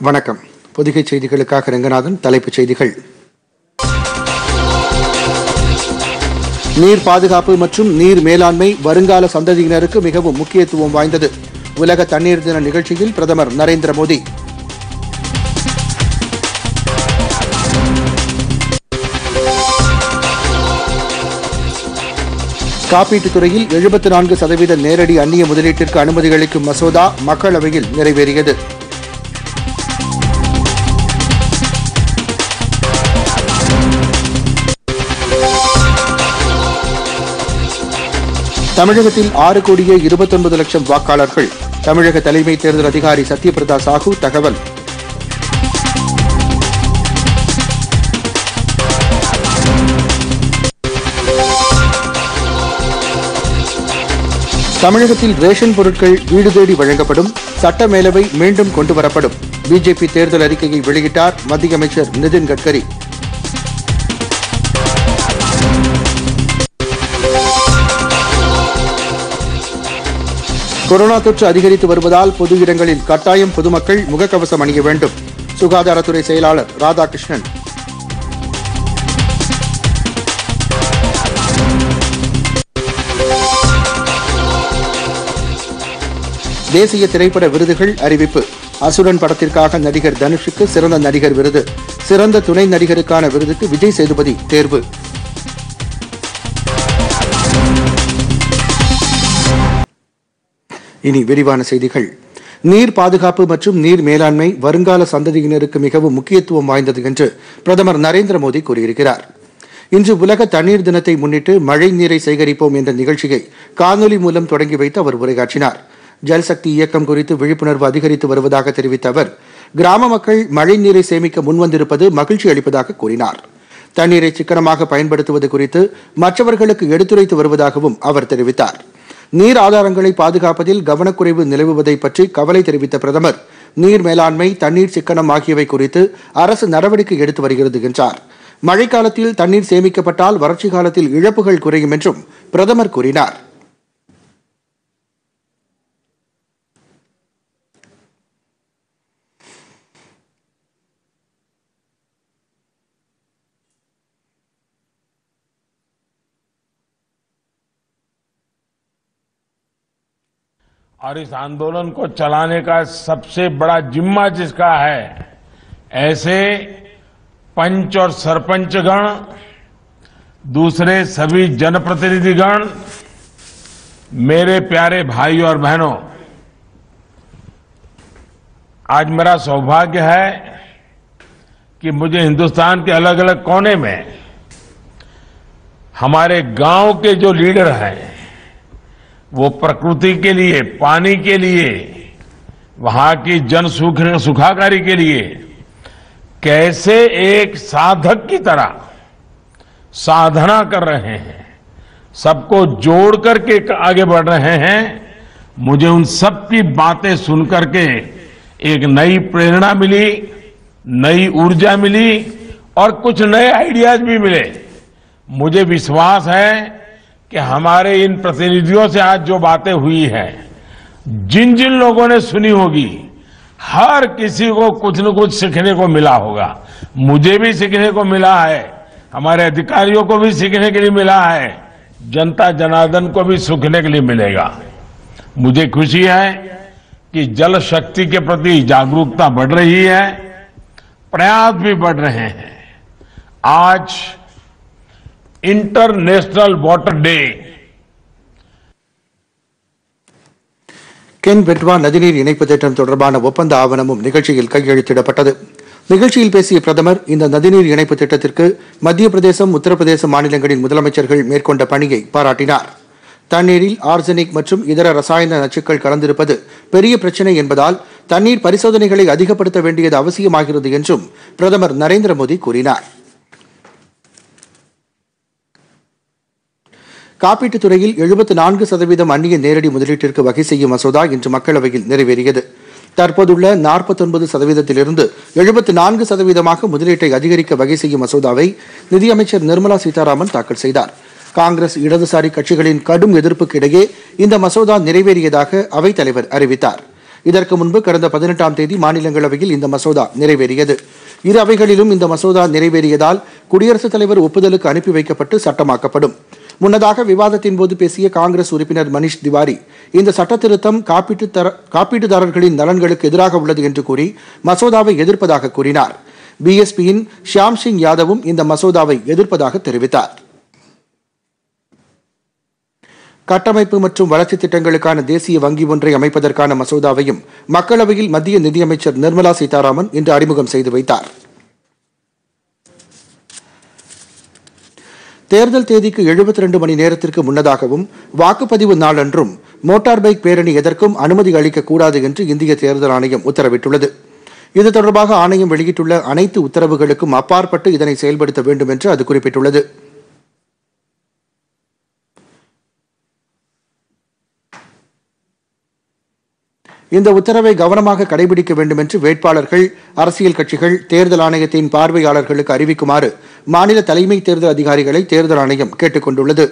வணக்கம் பொதிகை செய்திகளுக்காக ரங்கநாதன் தலைப்புச் செய்திகள் நீர் பாதுகாப்பு மற்றும் நீர் மேலாண்மை வருங்கால சந்ததியினருக்கு மிகவும் முக்கியத்துவம் வாய்ந்தது உலக தண்ணீர் தின நிகழ்ச்சியில் பிரதமர் நரேந்திர மோடி காப்பீட்டுத் துறையில் எழுபத்தி நான்கு சதவீத நேரடி அந்நிய முதலீட்டிற்கு அனுமதி அளிக்கும் மசோதா மக்களவையில் நிறைவேறியது தமிழகத்தில் ஆறு கோடியே இருபத்தொன்பது லட்சம் வாக்காளர்கள் தமிழக தலைமை தேர்தல் அதிகாரி சத்யபிரதா சாஹூ தகவல் தமிழகத்தில் ரேஷன் பொருட்கள் வீடு தேடி வழங்கப்படும் சட்ட மேலவை மீண்டும் கொண்டுவரப்படும் பிஜேபி தேர்தல் அறிக்கையை வெளியிட்டார் மத்திய அமைச்சர் நிதின் கட்கரி கொரோனா தொற்று அதிகரித்து வருவதால் பொது இடங்களில் கட்டாயம் பொதுமக்கள் முகக்கவசம் அணிய வேண்டும் சுகாதாரத்துறை செயலாளர் ராதாகிருஷ்ணன் தேசிய திரைப்பட விருதுகள் அறிவிப்பு அசுரன் படத்திற்காக நடிகர் தனுஷுக்கு சிறந்த நடிகர் விருது சிறந்த துணை நடிகருக்கான விருதுக்கு விஜய் சேதுபதி தேர்வு இனி விரிவான செய்திகள் நீர் பாதுகாப்பு மற்றும் நீர் மேலாண்மை வருங்கால சந்ததியினருக்கு மிகவும் முக்கியத்துவம் வாய்ந்தது என்று பிரதமர் நரேந்திர மோடி கூறியிருக்கிறார் இன்று உலக தண்ணீர் தினத்தை முன்னிட்டு மழை நீரை சேகரிப்போம் என்ற நிகழ்ச்சியை காணொலி மூலம் தொடங்கி வைத்து அவர் உரையாற்றினார் ஜல்சக்தி இயக்கம் குறித்து விழிப்புணர்வு அதிகரித்து வருவதாக தெரிவித்த அவர் கிராம மக்கள் மழை நீரை சேமிக்க முன்வந்திருப்பது மகிழ்ச்சி அளிப்பதாக கூறினார் தண்ணீரை சிக்கனமாக பயன்படுத்துவது குறித்து மற்றவர்களுக்கு எடுத்துரைத்து வருவதாகவும் அவர் தெரிவித்தார் நீர் ஆதாரங்களை பாதுகாப்பதில் கவனக்குறைவு நிலவுவதை பற்றி கவலை தெரிவித்த பிரதமர் நீர் மேலாண்மை தண்ணீர் சிக்கனம் ஆகியவை குறித்து அரசு நடவடிக்கை எடுத்து வருகிறது என்றார் மழைக்காலத்தில் தண்ணீர் சேமிக்கப்பட்டால் வறட்சி காலத்தில் இழப்புகள் குறையும் என்றும் பிரதமர் கூறினார் और इस आंदोलन को चलाने का सबसे बड़ा जिम्मा जिसका है ऐसे पंच और सरपंचगण दूसरे सभी जनप्रतिनिधिगण मेरे प्यारे भाई और बहनों आज मेरा सौभाग्य है कि मुझे हिंदुस्तान के अलग अलग कोने में हमारे गांव के जो लीडर हैं वो प्रकृति के लिए पानी के लिए वहां की जन सुख सुखाकारी के लिए कैसे एक साधक की तरह साधना कर रहे हैं सबको जोड़ करके आगे बढ़ रहे हैं मुझे उन सब की बातें सुन करके एक नई प्रेरणा मिली नई ऊर्जा मिली और कुछ नए आइडियाज भी मिले मुझे विश्वास है कि हमारे इन प्रतिनिधियों से आज जो बातें हुई है जिन जिन लोगों ने सुनी होगी हर किसी को कुछ न कुछ सीखने को मिला होगा मुझे भी सीखने को मिला है हमारे अधिकारियों को भी सीखने के लिए मिला है जनता जनार्दन को भी सीखने के लिए मिलेगा मुझे खुशी है कि जल शक्ति के प्रति जागरूकता बढ़ रही है प्रयास भी बढ़ रहे हैं आज international water day Ken Betwa நதிநீர் இணைப்பு திட்டம் தொடர்பான ஒப்பந்த ஆவணமும் நிகழ்ச்சியில் கையெழுத்திடப்பட்டது நிகழ்ச்சியில் பேசிய பிரதமர் இந்த நதிநீர் இணைப்பு திட்டத்திற்கு மத்திய பிரதேசம் உத்தரப்பிரதேச மாநிலங்களின் முதலமைச்சர்கள் மேற்கொண்ட பணியை பாராட்டினார் தண்ணீரில் ஆர்சனிக் மற்றும் இதர ரசாயன நச்சுக்கள் கலந்திருப்பது பெரிய பிரச்சினை என்பதால் தண்ணீர் பரிசோதனைகளை அதிகப்படுத்த வேண்டியது அவசியமாகிறது என்றும் பிரதமர் நரேந்திர மோடி கூறினார் காப்பீட்டுத் துறையில் எழுபத்தி நான்கு சதவீதம் அந்நிய நேரடி முதலீட்டிற்கு வகை செய்யும் மசோதா இன்று மக்களவையில் நிறைவேறியது தற்போதுள்ள நாற்பத்தொன்பது சதவீதத்திலிருந்து எழுபத்தி நான்கு சதவீதமாக முதலீட்டை அதிகரிக்க வகை செய்யும் மசோதாவை நிதியமைச்சர் நிர்மலா சீதாராமன் தாக்கல் செய்தார் காங்கிரஸ் இடதுசாரி கட்சிகளின் கடும் எதிர்ப்புக்கு இடையே இந்த மசோதா நிறைவேறியதாக அவைத் தலைவர் அறிவித்தார் இதற்கு முன்பு கடந்த பதினெட்டாம் தேதி மாநிலங்களவையில் இந்த மசோதா நிறைவேறியது இரு அவைகளிலும் இந்த மசோதா நிறைவேறியதால் குடியரசுத் தலைவர் ஒப்புதலுக்கு அனுப்பி வைக்கப்பட்டு சட்டமாக்கப்படும் முன்னதாக விவாதத்தின் போது பேசிய காங்கிரஸ் உறுப்பினர் மனிஷ் திவாரி இந்த சட்டத்திருத்தம் காப்பீட்டு தர காப்பீட்டுதாரர்களின் நலன்களுக்கு எதிராக உள்ளது என்று கூறி மசோதாவை எதிர்ப்பதாக கூறினார் பிஎஸ்பியின் ஷியாம் சிங் யாதவும் இந்த மசோதாவை எதிர்ப்பதாக தெரிவித்தார் கட்டமைப்பு மற்றும் வளர்ச்சி திட்டங்களுக்கான தேசிய வங்கி ஒன்றை அமைப்பதற்கான மசோதாவையும் மக்களவையில் மத்திய நிதியமைச்சர் நிர்மலா சீதாராமன் இன்று அறிமுகம் செய்து வைத்தார் தேர்தல் தேதிக்கு 72 மணி நேரத்திற்கு முன்னதாகவும் வாக்குப்பதிவு நாளன்றும் மோட்டார் பைக் பேரணி எதற்கும் அனுமதி அளிக்கக்கூடாது என்று இந்திய தேர்தல் ஆணையம் உத்தரவிட்டுள்ளது இது தொடர்பாக ஆணையம் வெளியிட்டுள்ள அனைத்து உத்தரவுகளுக்கும் அப்பாற்பட்டு இதனை செயல்படுத்த வேண்டும் என்று அது குறிப்பிட்டுள்ளது இந்த உத்தரவை கவனமாக கடைபிடிக்க வேண்டும் என்று வேட்பாளர்கள் அரசியல் கட்சிகள் தேர்தல் ஆணையத்தின் பார்வையாளர்களுக்கு அறிவிக்குமாறு மாநில தலைமை தேர்தல் அதிகாரிகளை தேர்தல் ஆணையம் கேட்டுக் கொண்டுள்ளது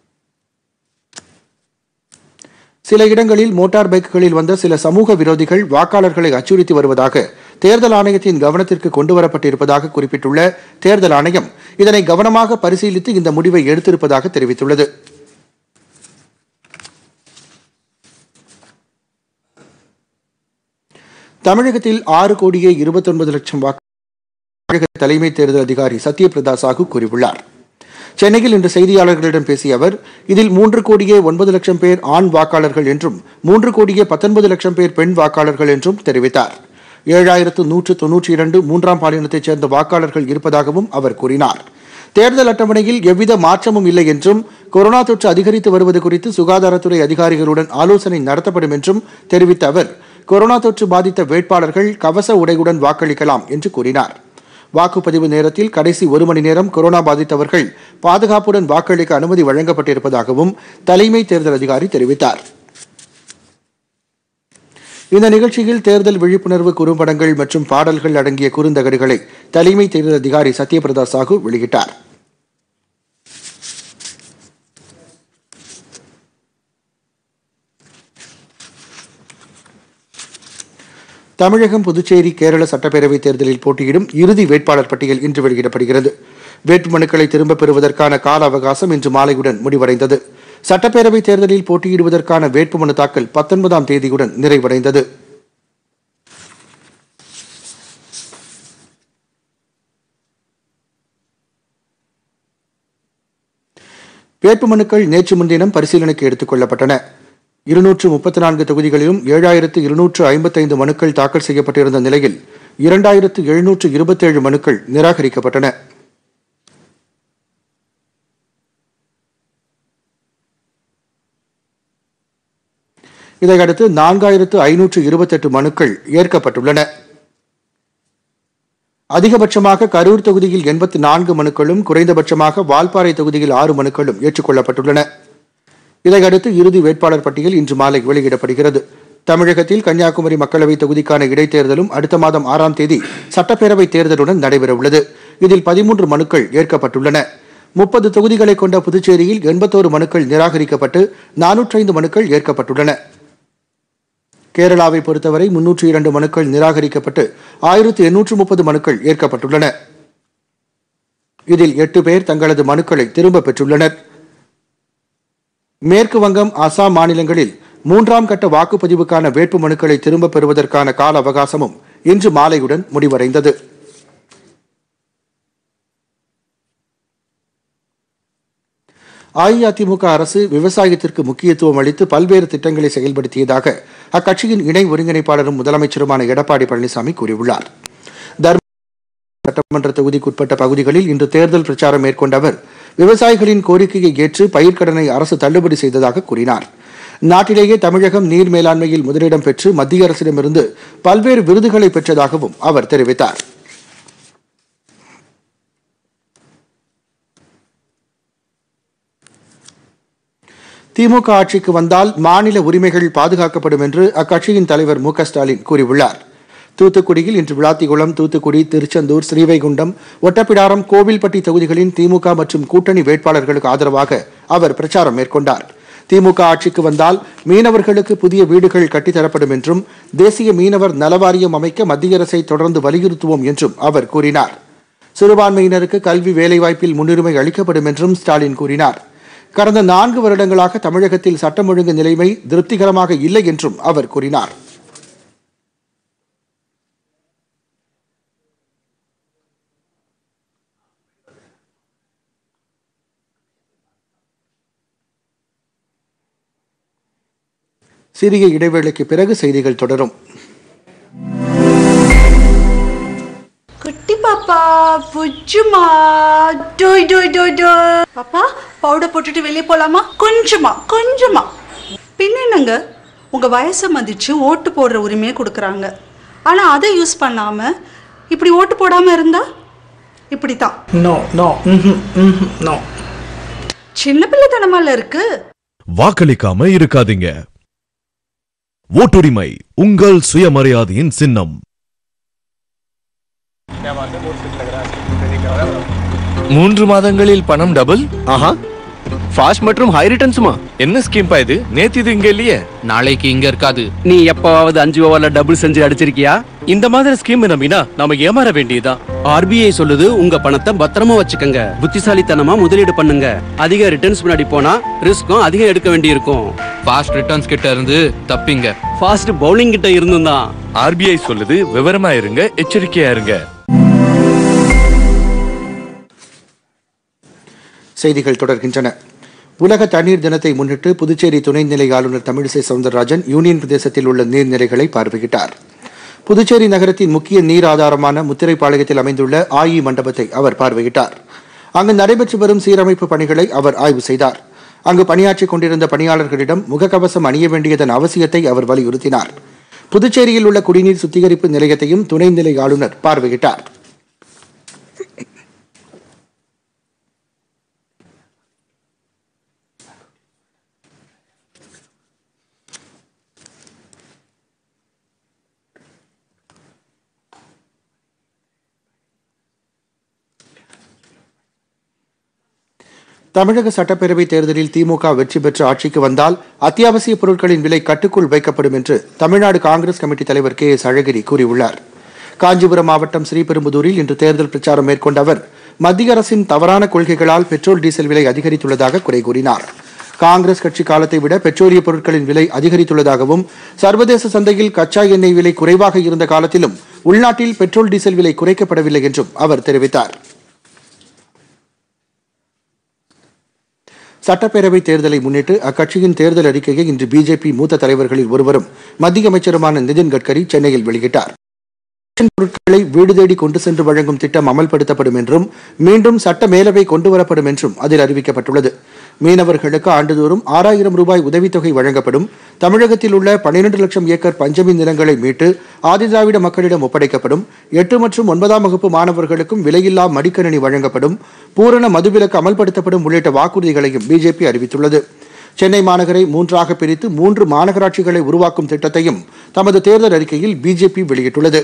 சில இடங்களில் மோட்டார் பைக்குகளில் வந்த சில சமூக விரோதிகள் வாக்காளர்களை அச்சுறுத்தி வருவதாக தேர்தல் ஆணையத்தின் கவனத்திற்கு கொண்டுவரப்பட்டிருப்பதாக குறிப்பிட்டுள்ள தேர்தல் ஆணையம் இதனை கவனமாக பரிசீலித்து இந்த முடிவை எடுத்திருப்பதாக தெரிவித்துள்ளது தமிழகத்தில் ஆறு கோடியே இருபத்தொன்பது லட்சம் வாக்கு தமிழக தலைமை தேர்தல் அதிகாரி சத்யபிரதா சாஹூ கூறியுள்ளார் சென்னையில் இன்று செய்தியாளர்களிடம் பேசிய அவர் இதில் மூன்று கோடியே ஒன்பது லட்சம் பேர் ஆண் வாக்காளர்கள் என்றும் மூன்று கோடியே பத்தொன்பது லட்சம் பேர் பெண் வாக்காளர்கள் என்றும் தெரிவித்தார் ஏழாயிரத்து நூற்று தொன்னூற்றி இரண்டு மூன்றாம் பாலினத்தைச் சேர்ந்த வாக்காளர்கள் இருப்பதாகவும் அவர் கூறினார் தேர்தல் அட்டவணையில் எவ்வித மாற்றமும் இல்லை என்றும் கொரோனா தொற்று அதிகரித்து வருவது குறித்து சுகாதாரத்துறை அதிகாரிகளுடன் ஆலோசனை நடத்தப்படும் என்றும் தெரிவித்த அவர் கொரோனா தொற்று பாதித்த வேட்பாளர்கள் கவச உடையுடன் வாக்களிக்கலாம் என்று கூறினார் வாக்குப்பதிவு நேரத்தில் கடைசி ஒரு மணி நேரம் கொரோனா பாதித்தவர்கள் பாதுகாப்புடன் வாக்களிக்க அனுமதி வழங்கப்பட்டிருப்பதாகவும் தலைமை தேர்தல் அதிகாரி தெரிவித்தார் இந்த நிகழ்ச்சியில் தேர்தல் விழிப்புணர்வு குறும்படங்கள் மற்றும் பாடல்கள் அடங்கிய குறுந்தகடுகளை தலைமை தேர்தல் அதிகாரி சத்யபிரதா சாஹூ வெளியிட்டார் தமிழகம் புதுச்சேரி கேரள சட்டப்பேரவைத் தேர்தலில் போட்டியிடும் இறுதி வேட்பாளர் பட்டியல் இன்று வெளியிடப்படுகிறது வேட்புமனுக்களை திரும்பப் பெறுவதற்கான கால அவகாசம் இன்று மாலையுடன் முடிவடைந்தது சட்டப்பேரவைத் தேர்தலில் போட்டியிடுவதற்கான வேட்புமனு தாக்கல் பத்தொன்பதாம் தேதியுடன் நிறைவடைந்தது வேட்புமனுக்கள் நேற்று முன்தினம் பரிசீலனைக்கு எடுத்துக் கொள்ளப்பட்டன இருநூற்று முப்பத்தி நான்கு தொகுதிகளிலும் ஏழாயிரத்து இருநூற்று ஐம்பத்தைந்து மனுக்கள் தாக்கல் செய்யப்பட்டிருந்த நிலையில் இரண்டாயிரத்து எழுநூற்று இருபத்தேழு மனுக்கள் நிராகரிக்கப்பட்டன இதையடுத்து நான்காயிரத்து ஐநூற்று இருபத்தெட்டு மனுக்கள் ஏற்கப்பட்டுள்ளன அதிகபட்சமாக கரூர் தொகுதியில் எண்பத்தி நான்கு மனுக்களும் குறைந்தபட்சமாக வால்பாறை தொகுதியில் ஆறு மனுக்களும் ஏற்றுக்கொள்ளப்பட்டுள்ளன இதையடுத்து இறுதி வேட்பாளர் பட்டியல் இன்று மாலை வெளியிடப்படுகிறது தமிழகத்தில் கன்னியாகுமரி மக்களவைத் தொகுதிக்கான இடைத்தேர்தலும் அடுத்த மாதம் ஆறாம் தேதி சட்டப்பேரவைத் தேர்தலுடன் நடைபெறவுள்ளது இதில் பதிமூன்று மனுக்கள் ஏற்கப்பட்டுள்ளன முப்பது தொகுதிகளை கொண்ட புதுச்சேரியில் எண்பத்தோரு மனுக்கள் நிராகரிக்கப்பட்டு நானூற்றைந்து மனுக்கள் ஏற்கப்பட்டுள்ளன கேரளாவை பொறுத்தவரை முன்னூற்றி இரண்டு மனுக்கள் நிராகரிக்கப்பட்டு ஆயிரத்து எண்ணூற்று முப்பது மனுக்கள் ஏற்கப்பட்டுள்ளன இதில் எட்டு பேர் தங்களது மனுக்களை திரும்பப் பெற்றுள்ளனர் மேற்கு வங்கம் அசாம் மாநிலங்களில் மூன்றாம் கட்ட வாக்குப்பதிவுக்கான வேட்பு மனுக்களை திரும்பப் பெறுவதற்கான கால அவகாசமும் இன்று மாலையுடன் முடிவடைந்தது அஇஅதிமுக அரசு விவசாயத்திற்கு முக்கியத்துவம் அளித்து பல்வேறு திட்டங்களை செயல்படுத்தியதாக அக்கட்சியின் இணை ஒருங்கிணைப்பாளரும் முதலமைச்சருமான எடப்பாடி பழனிசாமி கூறியுள்ளார் தர்ம சட்டமன்ற தொகுதிக்குட்பட்ட பகுதிகளில் இன்று தேர்தல் பிரச்சாரம் மேற்கொண்ட அவர் விவசாயிகளின் கோரிக்கையை ஏற்று பயிர்க்கடனை அரசு தள்ளுபடி செய்ததாக கூறினார் நாட்டிலேயே தமிழகம் நீர் மேலாண்மையில் முதலிடம் பெற்று மத்திய அரசிடமிருந்து பல்வேறு விருதுகளை பெற்றதாகவும் அவர் தெரிவித்தார் திமுக ஆட்சிக்கு வந்தால் மாநில உரிமைகள் பாதுகாக்கப்படும் என்று அக்கட்சியின் தலைவர் மு க ஸ்டாலின் கூறியுள்ளார் தூத்துக்குடியில் இன்று விளாத்திகுளம் தூத்துக்குடி திருச்செந்தூர் ஸ்ரீவைகுண்டம் ஒட்டப்பிடாரம் கோவில்பட்டி தொகுதிகளின் திமுக மற்றும் கூட்டணி வேட்பாளர்களுக்கு ஆதரவாக அவர் பிரச்சாரம் மேற்கொண்டார் திமுக ஆட்சிக்கு வந்தால் மீனவர்களுக்கு புதிய வீடுகள் கட்டித்தரப்படும் என்றும் தேசிய மீனவர் நலவாரியம் அமைக்க மத்திய அரசை தொடர்ந்து வலியுறுத்துவோம் என்றும் அவர் கூறினார் சிறுபான்மையினருக்கு கல்வி வேலைவாய்ப்பில் முன்னுரிமை அளிக்கப்படும் என்றும் ஸ்டாலின் கூறினார் கடந்த நான்கு வருடங்களாக தமிழகத்தில் சட்டம் ஒழுங்கு நிலைமை திருப்திகரமாக இல்லை என்றும் அவர் கூறினார் சிறிய இடைவேளைக்கு பிறகு செய்திகள் தொடரும் குட்டி பாப்பா புஜ்ஜுமா டோய் டோய் டோய் டோய் பாப்பா பவுடர் போட்டுட்டு வெளியே போலாமா கொஞ்சமா கொஞ்சமா பின்ன என்னங்க உங்க வயசை மதிச்சு ஓட்டு போடுற உரிமையை கொடுக்குறாங்க ஆனா அதை யூஸ் பண்ணாம இப்படி ஓட்டு போடாம இருந்தா இப்படித்தான் No, no, mhm, mhm, no. சின்ன பிள்ளைத்தனமால இருக்கு வாக்களிக்காம இருக்காதீங்க ஓட்டுரிமை உங்கள் சுயமரியாதையின் சின்னம் மூன்று மாதங்களில் பணம் டபுள் ஆஹா ஃபாஸ்ட் மற்றும் ஹை ரிட்டர்ன்ஸுமா என்ன ஸ்கீம் பா இது நேத்து இது இங்க இல்லையே நாளைக்கு இங்க இருக்காது நீ எப்பவாவது அஞ்சு ஓவர்ல டபுள் செஞ்சு அடிச்சிருக்கியா இந்த மாதிரி ஸ்கீம் நம்பினா நாம ஏமாற வேண்டியதுதான் ஆர்பிஐ சொல்லுது உங்க பணத்தை பத்திரமா வச்சுக்கோங்க புத்திசாலித்தனமா முதலீடு பண்ணுங்க அதிக ரிட்டர்ன்ஸ் முன்னாடி போனா ரிஸ்க்கும் அதிகம் எடுக்க வேண்டியிருக்கும் ஃபாஸ்ட் ரிட்டர்ன்ஸ் கிட்ட இருந்து தப்பிங்க ஃபாஸ்ட் பவுலிங் கிட்ட இருந்தும் தான் ஆர்பிஐ சொல்லுது விவரமா இருங்க எச்சரிக்கையா இருங்க செய்திகள் தொடர்கின்றன உலக தண்ணீர் தினத்தை முன்னிட்டு புதுச்சேரி துணைநிலை ஆளுநர் தமிழிசை சவுந்தரராஜன் யூனியன் பிரதேசத்தில் உள்ள நீர்நிலைகளை பார்வையிட்டார் புதுச்சேரி நகரத்தின் முக்கிய நீர் ஆதாரமான முத்திரைப்பாளையத்தில் அமைந்துள்ள ஆயி மண்டபத்தை அவர் பார்வையிட்டார் அங்கு நடைபெற்று வரும் சீரமைப்பு பணிகளை அவர் ஆய்வு செய்தார் அங்கு பணியாற்றிக் கொண்டிருந்த பணியாளர்களிடம் முகக்கவசம் அணிய வேண்டியதன் அவசியத்தை அவர் வலியுறுத்தினார் புதுச்சேரியில் உள்ள குடிநீர் சுத்திகரிப்பு நிலையத்தையும் துணைநிலை ஆளுநர் பார்வையிட்டார் தமிழக சட்டப்பேரவை தேர்தலில் திமுக வெற்றி பெற்று ஆட்சிக்கு வந்தால் அத்தியாவசிய பொருட்களின் விலை கட்டுக்குள் வைக்கப்படும் என்று தமிழ்நாடு காங்கிரஸ் கமிட்டி தலைவர் கே எஸ் அழகிரி கூறியுள்ளார் காஞ்சிபுரம் மாவட்டம் ஸ்ரீபெரும்புதூரில் இன்று தேர்தல் பிரச்சாரம் மேற்கொண்ட அவர் மத்திய அரசின் தவறான கொள்கைகளால் பெட்ரோல் டீசல் விலை அதிகரித்துள்ளதாக குறை கூறினார் காங்கிரஸ் கட்சி காலத்தை விட பெட்ரோலிய பொருட்களின் விலை அதிகரித்துள்ளதாகவும் சர்வதேச சந்தையில் கச்சா எண்ணெய் விலை குறைவாக இருந்த காலத்திலும் உள்நாட்டில் பெட்ரோல் டீசல் விலை குறைக்கப்படவில்லை என்றும் அவர் தெரிவித்தார் சட்டப்பேரவை தேர்தலை முன்னிட்டு அக்கட்சியின் தேர்தல் அறிக்கையை இன்று பிஜேபி மூத்த தலைவர்களில் ஒருவரும் மத்திய அமைச்சருமான நிதின் கட்கரி சென்னையில் வெளியிட்டார் ரேஷன் பொருட்களை வீடு தேடி கொண்டு சென்று வழங்கும் திட்டம் அமல்படுத்தப்படும் என்றும் மீண்டும் சட்ட மேலவை கொண்டு வரப்படும் என்றும் அதில் அறிவிக்கப்பட்டுள்ளது மீனவர்களுக்கு ஆண்டுதோறும் ஆறாயிரம் ரூபாய் உதவித்தொகை வழங்கப்படும் தமிழகத்தில் உள்ள பன்னிரண்டு லட்சம் ஏக்கர் பஞ்சமி நிலங்களை மீட்டு ஆதிதிராவிட மக்களிடம் ஒப்படைக்கப்படும் எட்டு மற்றும் ஒன்பதாம் வகுப்பு மாணவர்களுக்கும் விலையில்லா மடிக்கணினி வழங்கப்படும் பூரண மதுவிலக்கு அமல்படுத்தப்படும் உள்ளிட்ட வாக்குறுதிகளையும் பிஜேபி அறிவித்துள்ளது சென்னை மாநகரை மூன்றாக பிரித்து மூன்று மாநகராட்சிகளை உருவாக்கும் திட்டத்தையும் தமது தேர்தல் அறிக்கையில் பிஜேபி வெளியிட்டுள்ளது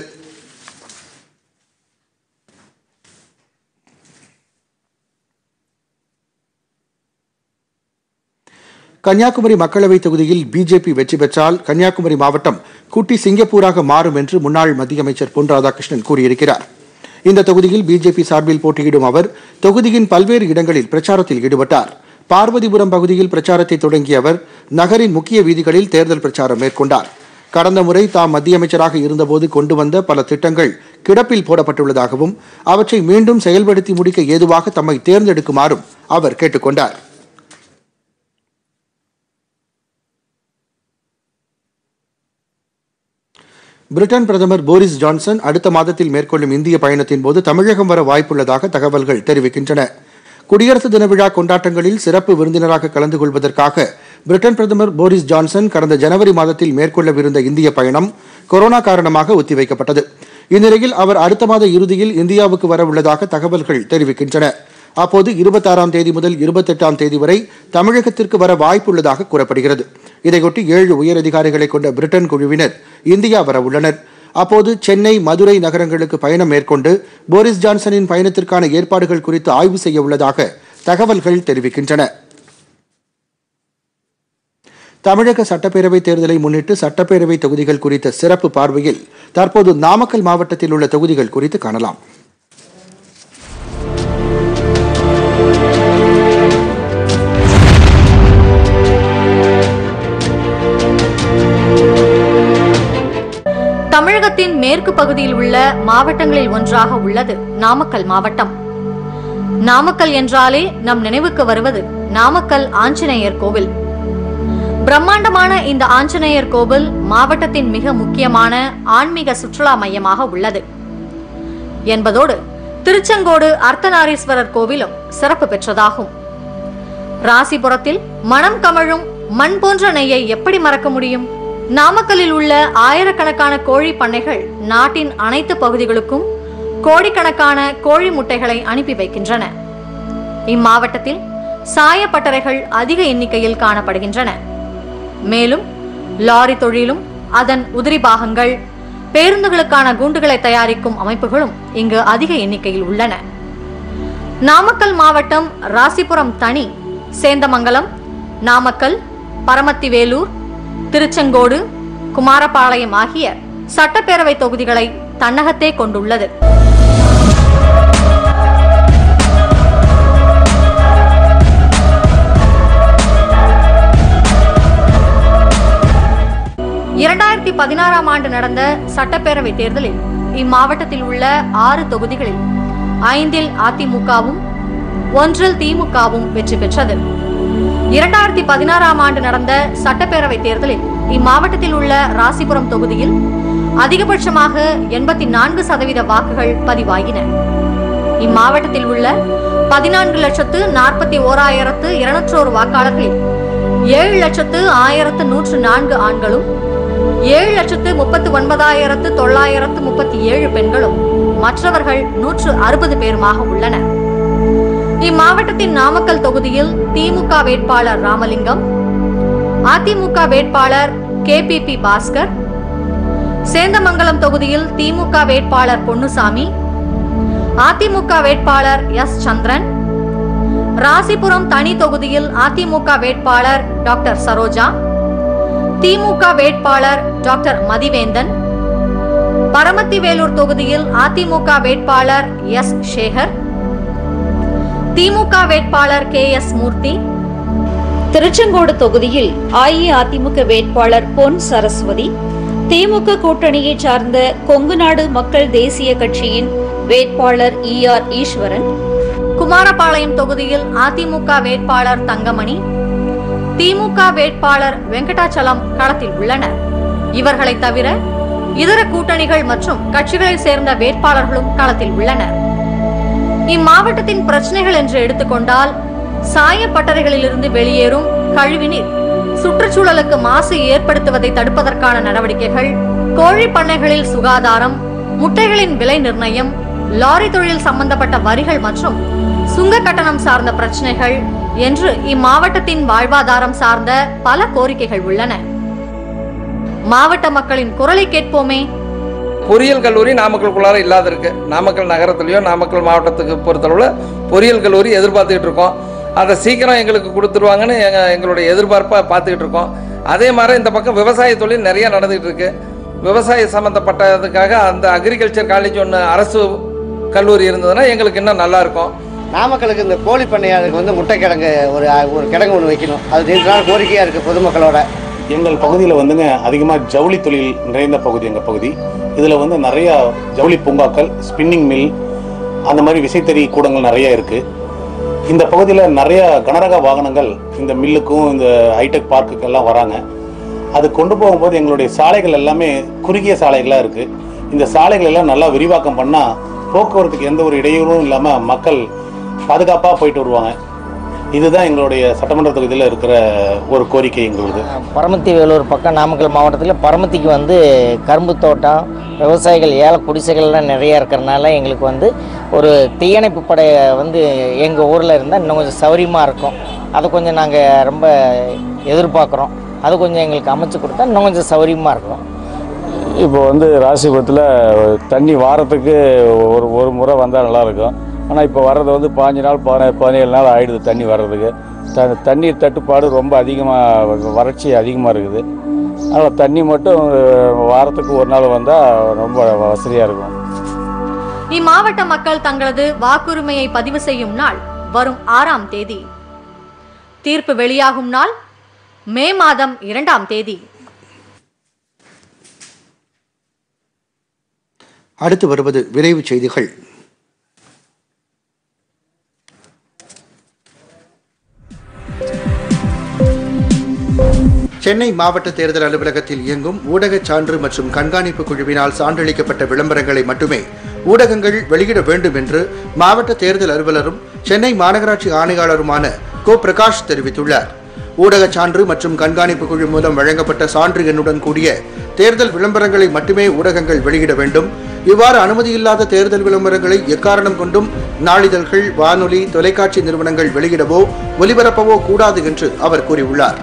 கன்னியாகுமரி மக்களவைத் தொகுதியில் பிஜேபி வெற்றி பெற்றால் கன்னியாகுமரி மாவட்டம் குட்டி சிங்கப்பூராக மாறும் என்று முன்னாள் மத்திய அமைச்சர் பொன் ராதாகிருஷ்ணன் கூறியிருக்கிறார் இந்த தொகுதியில் பிஜேபி சார்பில் போட்டியிடும் அவர் தொகுதியின் பல்வேறு இடங்களில் பிரச்சாரத்தில் ஈடுபட்டார் பார்வதிபுரம் பகுதியில் பிரச்சாரத்தை தொடங்கிய அவர் நகரின் முக்கிய வீதிகளில் தேர்தல் பிரச்சாரம் மேற்கொண்டார் கடந்த முறை தாம் மத்திய அமைச்சராக இருந்தபோது கொண்டு வந்த பல திட்டங்கள் கிடப்பில் போடப்பட்டுள்ளதாகவும் அவற்றை மீண்டும் செயல்படுத்தி முடிக்க ஏதுவாக தம்மை தேர்ந்தெடுக்குமாறும் அவர் கேட்டுக்கொண்டார் பிரிட்டன் பிரதமர் போரிஸ் ஜான்சன் அடுத்த மாதத்தில் மேற்கொள்ளும் இந்திய பயணத்தின் போது தமிழகம் வர வாய்ப்புள்ளதாக தகவல்கள் தெரிவிக்கின்றன குடியரசு தின விழா கொண்டாட்டங்களில் சிறப்பு விருந்தினராக கலந்து கொள்வதற்காக பிரிட்டன் பிரதமர் போரிஸ் ஜான்சன் கடந்த ஜனவரி மாதத்தில் மேற்கொள்ளவிருந்த இந்திய பயணம் கொரோனா காரணமாக ஒத்திவைக்கப்பட்டது இந்நிலையில் அவர் அடுத்த மாத இறுதியில் இந்தியாவுக்கு வர உள்ளதாக தகவல்கள் தெரிவிக்கின்றன அப்போது இருபத்தாறாம் தேதி முதல் இருபத்தெட்டாம் தேதி வரை தமிழகத்திற்கு வர வாய்ப்புள்ளதாக கூறப்படுகிறது இதையொட்டி ஏழு உயரதிகாரிகளை கொண்ட பிரிட்டன் குழுவினர் இந்தியா வர உள்ளனர் அப்போது சென்னை மதுரை நகரங்களுக்கு பயணம் மேற்கொண்டு போரிஸ் ஜான்சனின் பயணத்திற்கான ஏற்பாடுகள் குறித்து ஆய்வு செய்ய உள்ளதாக தகவல்கள் தெரிவிக்கின்றன தமிழக சட்டப்பேரவை தேர்தலை முன்னிட்டு சட்டப்பேரவை தொகுதிகள் குறித்த சிறப்பு பார்வையில் தற்போது நாமக்கல் மாவட்டத்தில் உள்ள தொகுதிகள் குறித்து காணலாம் தமிழகத்தின் மேற்கு பகுதியில் உள்ள மாவட்டங்களில் ஒன்றாக உள்ளது நாமக்கல் மாவட்டம் நாமக்கல் என்றாலே நம் நினைவுக்கு வருவது நாமக்கல் ஆஞ்சநேயர் கோவில் பிரம்மாண்டமான இந்த ஆஞ்சநேயர் கோவில் மாவட்டத்தின் மிக முக்கியமான ஆன்மீக சுற்றுலா மையமாக உள்ளது என்பதோடு திருச்செங்கோடு அர்த்தநாரீஸ்வரர் கோவிலும் சிறப்பு பெற்றதாகும் ராசிபுரத்தில் மனம் கமழும் மண் போன்ற நெய்யை எப்படி மறக்க முடியும் நாமக்கல்லில் உள்ள ஆயிரக்கணக்கான கோழி பண்ணைகள் நாட்டின் அனைத்து பகுதிகளுக்கும் கோடிக்கணக்கான கோழி முட்டைகளை அனுப்பி வைக்கின்றன இம்மாவட்டத்தில் சாயப்பட்டறைகள் அதிக எண்ணிக்கையில் காணப்படுகின்றன மேலும் லாரி தொழிலும் அதன் உதிரி பாகங்கள் பேருந்துகளுக்கான குண்டுகளை தயாரிக்கும் அமைப்புகளும் இங்கு அதிக எண்ணிக்கையில் உள்ளன நாமக்கல் மாவட்டம் ராசிபுரம் தனி சேந்தமங்கலம் நாமக்கல் பரமத்திவேலூர் திருச்செங்கோடு குமாரபாளையம் ஆகிய சட்டப்பேரவை தொகுதிகளை தன்னகத்தே கொண்டுள்ளது இரண்டாயிரத்தி பதினாறாம் ஆண்டு நடந்த சட்டப்பேரவை தேர்தலில் இம்மாவட்டத்தில் உள்ள ஆறு தொகுதிகளில் ஐந்தில் அதிமுகவும் ஒன்றில் திமுகவும் வெற்றி பெற்றது இரண்டாயிரத்தி பதினாறாம் ஆண்டு நடந்த சட்டப்பேரவை தேர்தலில் இம்மாவட்டத்தில் உள்ள ராசிபுரம் தொகுதியில் அதிகபட்சமாக எண்பத்தி நான்கு சதவீத வாக்குகள் பதிவாகின இம்மாவட்டத்தில் உள்ள பதினான்கு லட்சத்து நாற்பத்தி ஓராயிரத்து இருநூற்றோரு வாக்காளர்களில் ஏழு லட்சத்து ஆயிரத்து நூற்று நான்கு ஆண்களும் ஏழு லட்சத்து முப்பத்து ஒன்பதாயிரத்து தொள்ளாயிரத்து முப்பத்தி ஏழு பெண்களும் மற்றவர்கள் நூற்று அறுபது பேருமாக உள்ளனர் இம்மாவட்டத்தின் நாமக்கல் தொகுதியில் திமுக வேட்பாளர் ராமலிங்கம் அதிமுக வேட்பாளர் கேபிபி பாஸ்கர் சேந்தமங்கலம் தொகுதியில் திமுக வேட்பாளர் பொன்னுசாமி அதிமுக வேட்பாளர் எஸ் சந்திரன் ராசிபுரம் தனி தொகுதியில் அதிமுக வேட்பாளர் டாக்டர் சரோஜா திமுக வேட்பாளர் டாக்டர் மதிவேந்தன் பரமத்திவேலூர் தொகுதியில் அதிமுக வேட்பாளர் எஸ் சேகர் திமுக வேட்பாளர் கே எஸ் மூர்த்தி திருச்செங்கோடு தொகுதியில் அஇஅதிமுக வேட்பாளர் பொன் சரஸ்வதி திமுக கூட்டணியைச் சார்ந்த கொங்குநாடு மக்கள் தேசிய கட்சியின் வேட்பாளர் இ ஆர் ஈஸ்வரன் குமாரபாளையம் தொகுதியில் அதிமுக வேட்பாளர் தங்கமணி திமுக வேட்பாளர் வெங்கடாச்சலம் களத்தில் உள்ளனர் இவர்களை தவிர இதர கூட்டணிகள் மற்றும் கட்சிகளைச் சேர்ந்த வேட்பாளர்களும் களத்தில் உள்ளனர் இம்மாவட்டத்தின் பிரச்சனைகள் என்று எடுத்துக்கொண்டால் சாயப்பட்டறைகளிலிருந்து வெளியேறும் கழிவுநீர் சுற்றுச்சூழலுக்கு மாசு ஏற்படுத்துவதை தடுப்பதற்கான நடவடிக்கைகள் கோழி பண்ணைகளில் சுகாதாரம் முட்டைகளின் விலை நிர்ணயம் லாரி தொழில் சம்பந்தப்பட்ட வரிகள் மற்றும் சுங்க கட்டணம் சார்ந்த பிரச்சனைகள் என்று இம்மாவட்டத்தின் வாழ்வாதாரம் சார்ந்த பல கோரிக்கைகள் உள்ளன மாவட்ட மக்களின் குரலை கேட்போமே பொறியியல் கல்லூரி நாமக்கலுக்குள்ளார இல்லாத இருக்கு நாமக்கல் நகரத்துலயோ நாமக்கல் மாவட்டத்துக்கு பொறுத்தளவுல பொறியியல் கல்லூரி எதிர்பார்த்துக்கிட்டு இருக்கோம் அதை சீக்கிரம் எங்களுக்கு கொடுத்துருவாங்கன்னு எங்க எங்களுடைய எதிர்பார்ப்பா பார்த்துக்கிட்டு இருக்கோம் அதே மாதிரி இந்த பக்கம் விவசாய தொழில் நிறைய நடந்துகிட்டு இருக்கு விவசாய சம்மந்தப்பட்டதுக்காக அந்த அக்ரிகல்ச்சர் காலேஜ் ஒன்று அரசு கல்லூரி இருந்ததுன்னா எங்களுக்கு இன்னும் நல்லா இருக்கும் நாமக்கலுக்கு இந்த கோழி பண்ணையாளருக்கு வந்து முட்டை கிடங்கு ஒரு ஒரு கிடங்கு ஒன்று வைக்கணும் அது நீண்ட நாள் கோரிக்கையாக இருக்குது பொதுமக்களோட எங்கள் பகுதியில் வந்துங்க அதிகமாக ஜவுளி தொழில் நிறைந்த பகுதி எங்கள் பகுதி இதில் வந்து நிறைய ஜவுளி பூங்காக்கள் ஸ்பின்னிங் மில் அந்த மாதிரி விசைத்தறி கூடங்கள் நிறைய இருக்குது இந்த பகுதியில் நிறைய கனரக வாகனங்கள் இந்த மில்லுக்கும் இந்த ஹைடெக் பார்க்குக்கெல்லாம் வராங்க அது கொண்டு போகும்போது எங்களுடைய சாலைகள் எல்லாமே குறுகிய சாலைகளாக இருக்குது இந்த சாலைகள் எல்லாம் நல்லா விரிவாக்கம் பண்ணால் போக்குவரத்துக்கு எந்த ஒரு இடையூறும் இல்லாமல் மக்கள் பாதுகாப்பாக போயிட்டு வருவாங்க இதுதான் எங்களுடைய சட்டமன்ற தொகுதியில் இருக்கிற ஒரு கோரிக்கை எங்களுது பரமத்தி வேலூர் பக்கம் நாமக்கல் மாவட்டத்தில் பரமத்திக்கு வந்து கரும்பு தோட்டம் விவசாயிகள் ஏல குடிசைகள்லாம் நிறைய இருக்கிறனால எங்களுக்கு வந்து ஒரு தீயணைப்பு படை வந்து எங்கள் ஊரில் இருந்தால் இன்னும் கொஞ்சம் சௌரியமாக இருக்கும் அதை கொஞ்சம் நாங்கள் ரொம்ப எதிர்பார்க்குறோம் அது கொஞ்சம் எங்களுக்கு அமைச்சு கொடுத்தா இன்னும் கொஞ்சம் சௌரியமாக இருக்கும் இப்போ வந்து ராசிபுரத்தில் தண்ணி வாரத்துக்கு ஒரு ஒரு முறை வந்தால் நல்லாயிருக்கும் ஆனால் இப்போ வர்றது வந்து பாஞ்சு நாள் பதினே பதினேழு நாள் ஆகிடுது தண்ணி வர்றதுக்கு த தண்ணீர் தட்டுப்பாடு ரொம்ப அதிகமாக வறட்சி அதிகமாக இருக்குது அதனால் தண்ணி மட்டும் வாரத்துக்கு ஒரு நாள் வந்தால் ரொம்ப வசதியாக இருக்கும் இம்மாவட்ட மக்கள் தங்களது வாக்குரிமையை பதிவு செய்யும் நாள் வரும் ஆறாம் தேதி தீர்ப்பு வெளியாகும் நாள் மே மாதம் இரண்டாம் தேதி அடுத்து வருவது விரைவுச் செய்திகள் சென்னை மாவட்ட தேர்தல் அலுவலகத்தில் இயங்கும் ஊடகச் சான்று மற்றும் கண்காணிப்பு குழுவினால் சான்றளிக்கப்பட்ட விளம்பரங்களை மட்டுமே ஊடகங்கள் வெளியிட வேண்டும் என்று மாவட்ட தேர்தல் அலுவலரும் சென்னை மாநகராட்சி ஆணையாளருமான கோ பிரகாஷ் தெரிவித்துள்ளார் ஊடகச் சான்று மற்றும் கண்காணிப்பு குழு மூலம் வழங்கப்பட்ட சான்று எண்ணுடன் கூடிய தேர்தல் விளம்பரங்களை மட்டுமே ஊடகங்கள் வெளியிட வேண்டும் இவ்வாறு அனுமதியில்லாத தேர்தல் விளம்பரங்களை எக்காரணம் கொண்டும் நாளிதழ்கள் வானொலி தொலைக்காட்சி நிறுவனங்கள் வெளியிடவோ ஒலிபரப்பவோ கூடாது என்று அவர் கூறியுள்ளார்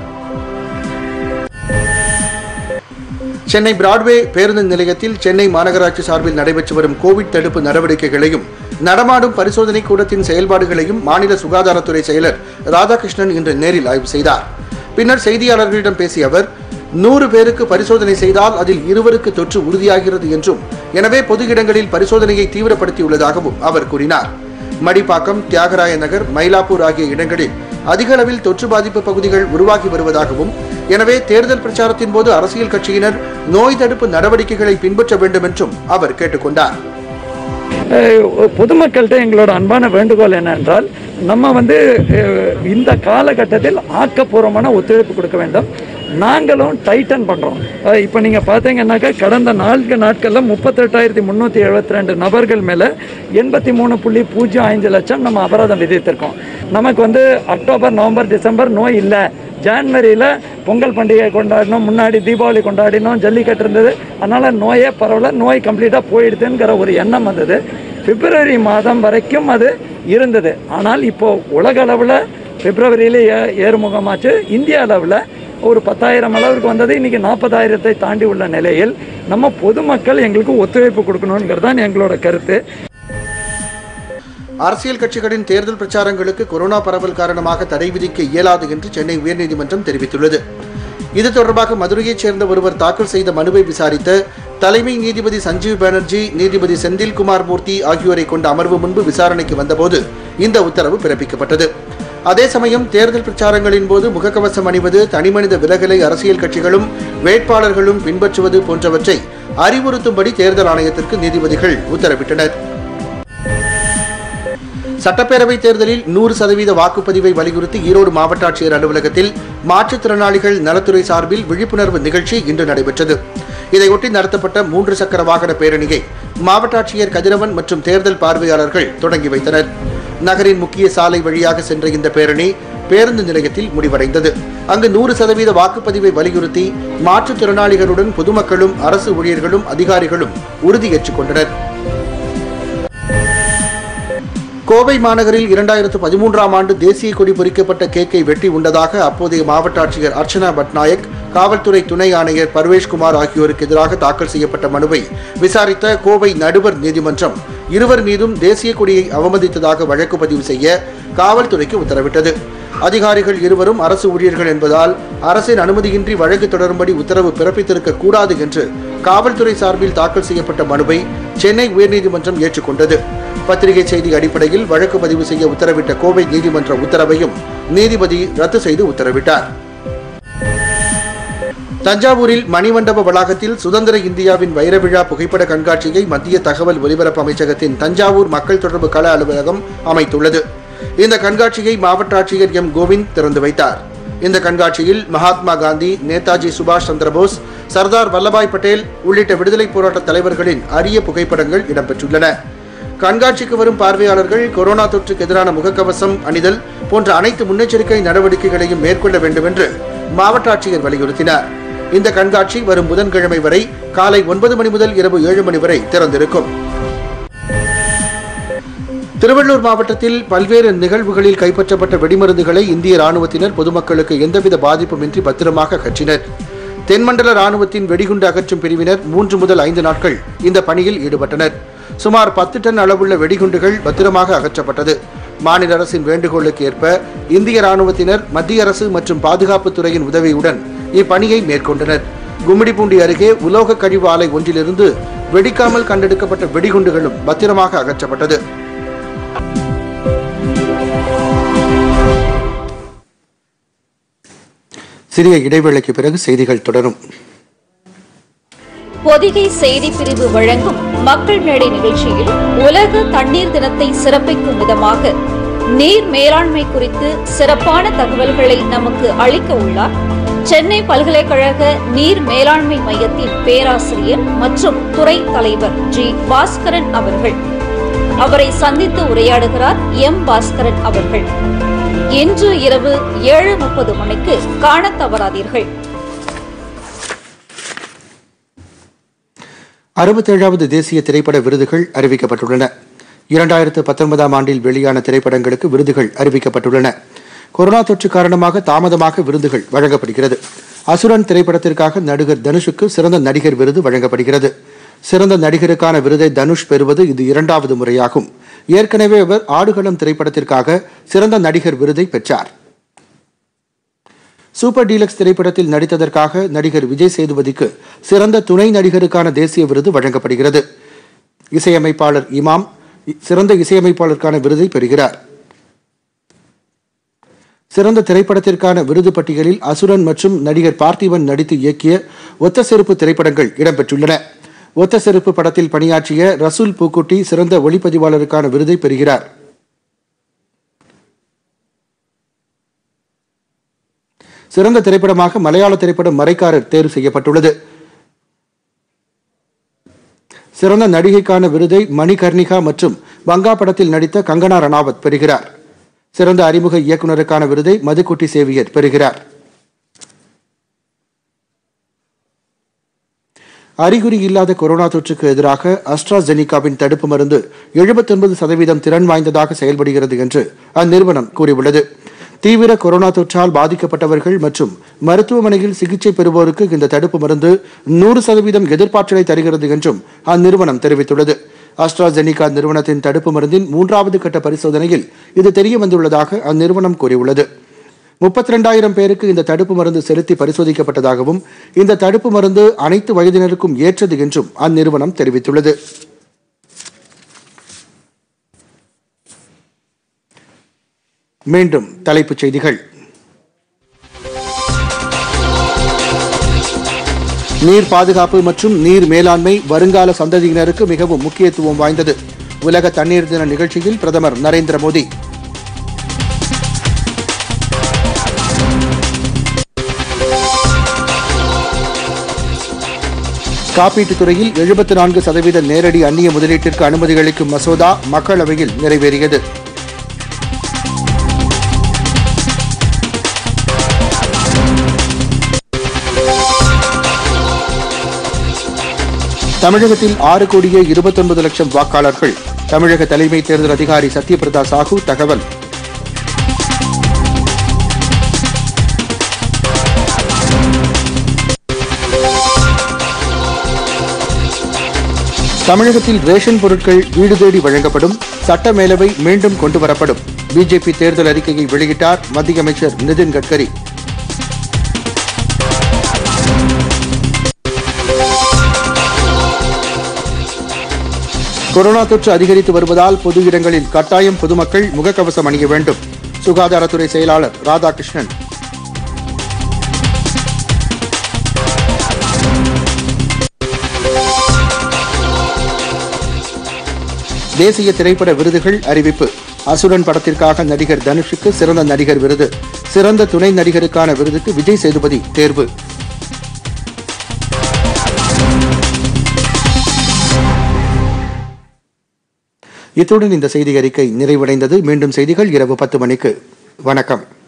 சென்னை பிராட்வே பேருந்து நிலையத்தில் சென்னை மாநகராட்சி சார்பில் நடைபெற்று வரும் கோவிட் தடுப்பு நடவடிக்கைகளையும் நடமாடும் பரிசோதனை கூடத்தின் செயல்பாடுகளையும் மாநில சுகாதாரத்துறை செயலர் ராதாகிருஷ்ணன் இன்று நேரில் ஆய்வு செய்தார் பின்னர் செய்தியாளர்களிடம் பேசிய அவர் நூறு பேருக்கு பரிசோதனை செய்தால் அதில் இருவருக்கு தொற்று உறுதியாகிறது என்றும் எனவே பொது இடங்களில் பரிசோதனையை தீவிரப்படுத்தியுள்ளதாகவும் அவர் கூறினார் மடிப்பாக்கம் தியாகராய நகர் மயிலாப்பூர் ஆகிய இடங்களில் அதிக அளவில் தொற்று பாதிப்பு பகுதிகள் உருவாகி வருவதாகவும் எனவே தேர்தல் பிரச்சாரத்தின் போது அரசியல் கட்சியினர் நோய் தடுப்பு நடவடிக்கைகளை பின்பற்ற வேண்டும் என்றும் அவர் கேட்டுக்கொண்டார் பொதுமக்கள்கிட்ட எங்களோட அன்பான வேண்டுகோள் என்னென்றால் நம்ம வந்து அஹ், இந்த காலகட்டத்தில் ஆக்கப்பூர்வமான ஒத்துழைப்பு கொடுக்க வேண்டும் நாங்களும் டைட்டன் பண்ணுறோம் இப்போ நீங்கள் பார்த்தீங்கன்னாக்கா கடந்த நான்கு நாட்களில் முப்பத்தெட்டாயிரத்தி முந்நூற்றி எழுபத்தி ரெண்டு நபர்கள் மேலே எண்பத்தி மூணு புள்ளி பூஜ்ஜியம் ஐந்து லட்சம் நம்ம அபராதம் விதித்திருக்கோம் நமக்கு வந்து அக்டோபர் நவம்பர் டிசம்பர் நோய் இல்லை ஜான்வரியில் பொங்கல் பண்டிகை கொண்டாடினோம் முன்னாடி தீபாவளி கொண்டாடினோம் ஜல்லிக்கட்டு இருந்தது அதனால் நோயே பரவல நோய் கம்ப்ளீட்டாக போயிடுதுங்கிற ஒரு எண்ணம் வந்தது பிப்ரவரி மாதம் வரைக்கும் அது இருந்தது ஆனால் இப்போ உலக அளவில் பிப்ரவரியில் ஏ ஏறுமுகமாச்சு இந்திய அளவில் ஒரு பத்தாயிரம் அளவுக்கு வந்தது இன்றைக்கி நாற்பதாயிரத்தை தாண்டி உள்ள நிலையில் நம்ம பொதுமக்கள் எங்களுக்கு ஒத்துழைப்பு கொடுக்கணுங்கிறது தான் எங்களோட கருத்து அரசியல் கட்சிகளின் தேர்தல் பிரச்சாரங்களுக்கு கொரோனா பரவல் காரணமாக தடை விதிக்க இயலாது என்று சென்னை உயர்நீதிமன்றம் தெரிவித்துள்ளது இது தொடர்பாக மதுரையைச் சேர்ந்த ஒருவர் தாக்கல் செய்த மனுவை விசாரித்த தலைமை நீதிபதி சஞ்சீவ் பானர்ஜி நீதிபதி செந்தில்குமார் மூர்த்தி ஆகியோரை கொண்ட அமர்வு முன்பு விசாரணைக்கு வந்தபோது இந்த உத்தரவு பிறப்பிக்கப்பட்டது அதே சமயம் தேர்தல் பிரச்சாரங்களின் போது முகக்கவசம் அணிவது தனிமனித விலகலை அரசியல் கட்சிகளும் வேட்பாளர்களும் பின்பற்றுவது போன்றவற்றை அறிவுறுத்தும்படி தேர்தல் ஆணையத்திற்கு நீதிபதிகள் உத்தரவிட்டனர் சட்டப்பேரவை தேர்தலில் நூறு சதவீத வாக்குப்பதிவை வலியுறுத்தி ஈரோடு மாவட்ட ஆட்சியர் அலுவலகத்தில் மாற்றுத்திறனாளிகள் நலத்துறை சார்பில் விழிப்புணர்வு நிகழ்ச்சி இன்று நடைபெற்றது இதையொட்டி நடத்தப்பட்ட மூன்று சக்கர வாகன பேரணியை மாவட்ட ஆட்சியர் கதிரவன் மற்றும் தேர்தல் பார்வையாளர்கள் தொடங்கி வைத்தனர் நகரின் முக்கிய சாலை வழியாக சென்ற இந்த பேரணி பேருந்து நிலையத்தில் முடிவடைந்தது அங்கு நூறு சதவீத வாக்குப்பதிவை வலியுறுத்தி மாற்றுத்திறனாளிகளுடன் பொதுமக்களும் அரசு ஊழியர்களும் அதிகாரிகளும் உறுதியேற்றுக் கொண்டனர் கோவை மாநகரில் இரண்டாயிரத்து பதிமூன்றாம் ஆண்டு தேசிய கொடி பொறிக்கப்பட்ட கேக்கை வெட்டி உண்டதாக அப்போதைய மாவட்ட ஆட்சியர் அர்ச்சனா பட்நாயக் காவல்துறை துணை ஆணையர் பர்வேஷ்குமார் ஆகியோருக்கு எதிராக தாக்கல் செய்யப்பட்ட மனுவை விசாரித்த கோவை நடுவர் நீதிமன்றம் இருவர் மீதும் தேசிய கொடியை அவமதித்ததாக வழக்கு பதிவு செய்ய காவல்துறைக்கு உத்தரவிட்டது அதிகாரிகள் இருவரும் அரசு ஊழியர்கள் என்பதால் அரசின் அனுமதியின்றி வழக்கு தொடரும்படி உத்தரவு பிறப்பித்திருக்க கூடாது என்று காவல்துறை சார்பில் தாக்கல் செய்யப்பட்ட மனுவை சென்னை உயர்நீதிமன்றம் ஏற்றுக்கொண்டது பத்திரிகை செய்தி அடிப்படையில் வழக்கு பதிவு செய்ய உத்தரவிட்ட கோவை நீதிமன்ற உத்தரவையும் நீதிபதி ரத்து செய்து உத்தரவிட்டார் தஞ்சாவூரில் மணிமண்டப வளாகத்தில் சுதந்திர இந்தியாவின் வைர விழா புகைப்பட கண்காட்சியை மத்திய தகவல் ஒலிபரப்பு அமைச்சகத்தின் தஞ்சாவூர் மக்கள் தொடர்பு கள அலுவலகம் அமைத்துள்ளது இந்த கண்காட்சியை மாவட்ட ஆட்சியர் எம் கோவிந்த் திறந்து வைத்தார் இந்த கண்காட்சியில் மகாத்மா காந்தி நேதாஜி சுபாஷ் சந்திரபோஸ் சர்தார் வல்லபாய் பட்டேல் உள்ளிட்ட விடுதலை போராட்ட தலைவர்களின் அரிய புகைப்படங்கள் இடம்பெற்றுள்ளன கண்காட்சிக்கு வரும் பார்வையாளர்கள் கொரோனா தொற்றுக்கு எதிரான முகக்கவசம் அணிதல் போன்ற அனைத்து முன்னெச்சரிக்கை நடவடிக்கைகளையும் மேற்கொள்ள வேண்டும் என்று மாவட்ட ஆட்சியர் வலியுறுத்தினார் இந்த கண்காட்சி வரும் புதன்கிழமை வரை காலை ஒன்பது மணி முதல் இரவு ஏழு மணி வரை திறந்திருக்கும் திருவள்ளூர் மாவட்டத்தில் பல்வேறு நிகழ்வுகளில் கைப்பற்றப்பட்ட வெடிமருந்துகளை இந்திய ராணுவத்தினர் பொதுமக்களுக்கு எந்தவித பாதிப்புமின்றி பத்திரமாக அகற்றினர் தென்மண்டல ராணுவத்தின் வெடிகுண்டு அகற்றும் பிரிவினர் மூன்று முதல் ஐந்து நாட்கள் இந்த பணியில் ஈடுபட்டனர் சுமார் பத்து டன் அளவுள்ள வெடிகுண்டுகள் பத்திரமாக அகற்றப்பட்டது மாநில அரசின் வேண்டுகோளுக்கு ஏற்ப இந்திய ராணுவத்தினர் மத்திய அரசு மற்றும் பாதுகாப்புத் துறையின் உதவியுடன் இப்பணியை மேற்கொண்டனர் கும்மிடிப்பூண்டி அருகே உலோக கழிவு ஆலை ஒன்றிலிருந்து வெடிக்காமல் கண்டெடுக்கப்பட்ட வெடிகுண்டுகளும் பத்திரமாக அகற்றப்பட்டது சிறிய இடைவேளைக்கு பிறகு செய்திகள் தொடரும் பொதிகை செய்தி பிரிவு வழங்கும் மக்கள் மேடை நிகழ்ச்சியில் உலக தண்ணீர் தினத்தை சிறப்பிக்கும் விதமாக நீர் மேலாண்மை குறித்து சிறப்பான தகவல்களை நமக்கு அளிக்க உள்ளார் சென்னை பல்கலைக்கழக நீர் மேலாண்மை மையத்தின் பேராசிரியர் மற்றும் துறை தலைவர் ஜி பாஸ்கரன் அவர்கள் அவரை சந்தித்து உரையாடுகிறார் எம் பாஸ்கரன் அவர்கள் இன்று இரவு ஏழு முப்பது மணிக்கு காணத் தவறாதீர்கள் அறுபத்தேழாவது தேசிய திரைப்பட விருதுகள் அறிவிக்கப்பட்டுள்ளன இரண்டாயிரத்து பத்தொன்பதாம் ஆண்டில் வெளியான திரைப்படங்களுக்கு விருதுகள் அறிவிக்கப்பட்டுள்ளன கொரோனா தொற்று காரணமாக தாமதமாக விருதுகள் வழங்கப்படுகிறது அசுரன் திரைப்படத்திற்காக நடிகர் தனுஷுக்கு சிறந்த நடிகர் விருது வழங்கப்படுகிறது சிறந்த நடிகருக்கான விருதை தனுஷ் பெறுவது இது இரண்டாவது முறையாகும் ஏற்கனவே அவர் ஆடுகளம் திரைப்படத்திற்காக சிறந்த நடிகர் விருதை பெற்றார் சூப்பர் டீலக்ஸ் திரைப்படத்தில் நடித்ததற்காக நடிகர் விஜய் சேதுபதிக்கு சிறந்த துணை நடிகருக்கான தேசிய விருது வழங்கப்படுகிறது இசையமைப்பாளர் இமாம் சிறந்த இசையமைப்பாளருக்கான விருதை பெறுகிறார் சிறந்த திரைப்படத்திற்கான விருது பட்டியலில் அசுரன் மற்றும் நடிகர் பார்த்திபன் நடித்து இயக்கிய ஒத்த செருப்பு திரைப்படங்கள் இடம்பெற்றுள்ளன ஒத்த செருப்பு படத்தில் பணியாற்றிய ரசூல் பூக்குட்டி சிறந்த ஒளிப்பதிவாளருக்கான விருதை பெறுகிறார் சிறந்த திரைப்படமாக மலையாள திரைப்படம் மறைக்காரர் தேர்வு செய்யப்பட்டுள்ளது சிறந்த நடிகைக்கான விருதை மணிகர்ணிகா மற்றும் வங்கா படத்தில் நடித்த கங்கனா ரணாவத் பெறுகிறார் சிறந்த அறிமுக இயக்குநருக்கான விருதை மதுக்குட்டி சேவியர் பெறுகிறார் அறிகுறி இல்லாத கொரோனா தொற்றுக்கு எதிராக அஸ்ட்ராஜெனிகாவின் தடுப்பு மருந்து எழுபத்தொன்பது சதவீதம் திறன் வாய்ந்ததாக செயல்படுகிறது என்று அந்நிறுவனம் கூறியுள்ளது தீவிர கொரோனா தொற்றால் பாதிக்கப்பட்டவர்கள் மற்றும் மருத்துவமனையில் சிகிச்சை பெறுவோருக்கு இந்த தடுப்பு மருந்து நூறு சதவீதம் எதிர்ப்பாற்றலை தருகிறது என்றும் அந்நிறுவனம் தெரிவித்துள்ளது அஸ்ட்ராஜெனிகா நிறுவனத்தின் தடுப்பு மருந்தின் மூன்றாவது கட்ட பரிசோதனையில் இது தெரிய வந்துள்ளதாக அந்நிறுவனம் கூறியுள்ளது முப்பத்தி ரெண்டாயிரம் பேருக்கு இந்த தடுப்பு மருந்து செலுத்தி பரிசோதிக்கப்பட்டதாகவும் இந்த தடுப்பு மருந்து அனைத்து வயதினருக்கும் ஏற்றது என்றும் அந்நிறுவனம் தெரிவித்துள்ளது மீண்டும் தலைப்புச் செய்திகள் நீர் பாதுகாப்பு மற்றும் நீர் மேலாண்மை வருங்கால சந்ததியினருக்கு மிகவும் முக்கியத்துவம் வாய்ந்தது உலக தண்ணீர் தின நிகழ்ச்சியில் பிரதமர் நரேந்திர மோடி காப்பீட்டுத் துறையில் எழுபத்தி நான்கு சதவீத நேரடி அந்நிய முதலீட்டிற்கு அனுமதி அளிக்கும் மசோதா மக்களவையில் நிறைவேறியது தமிழகத்தில் ஆறு கோடியே இருபத்தொன்பது லட்சம் வாக்காளர்கள் தமிழக தலைமை தேர்தல் அதிகாரி சத்யபிரதா சாஹூ தகவல் தமிழகத்தில் ரேஷன் பொருட்கள் வீடு தேடி வழங்கப்படும் சட்ட மேலவை மீண்டும் கொண்டுவரப்படும் பிஜேபி தேர்தல் அறிக்கையை வெளியிட்டார் மத்திய அமைச்சர் நிதின் கட்கரி கொரோனா தொற்று அதிகரித்து வருவதால் பொது இடங்களில் கட்டாயம் பொதுமக்கள் முகக்கவசம் அணிய வேண்டும் சுகாதாரத்துறை செயலாளர் ராதாகிருஷ்ணன் தேசிய திரைப்பட விருதுகள் அறிவிப்பு அசுரன் படத்திற்காக நடிகர் தனுஷுக்கு சிறந்த நடிகர் விருது சிறந்த துணை நடிகருக்கான விருதுக்கு விஜய் சேதுபதி தேர்வு இத்துடன் இந்த செய்தி அறிக்கை நிறைவடைந்தது மீண்டும் செய்திகள் இரவு பத்து மணிக்கு வணக்கம்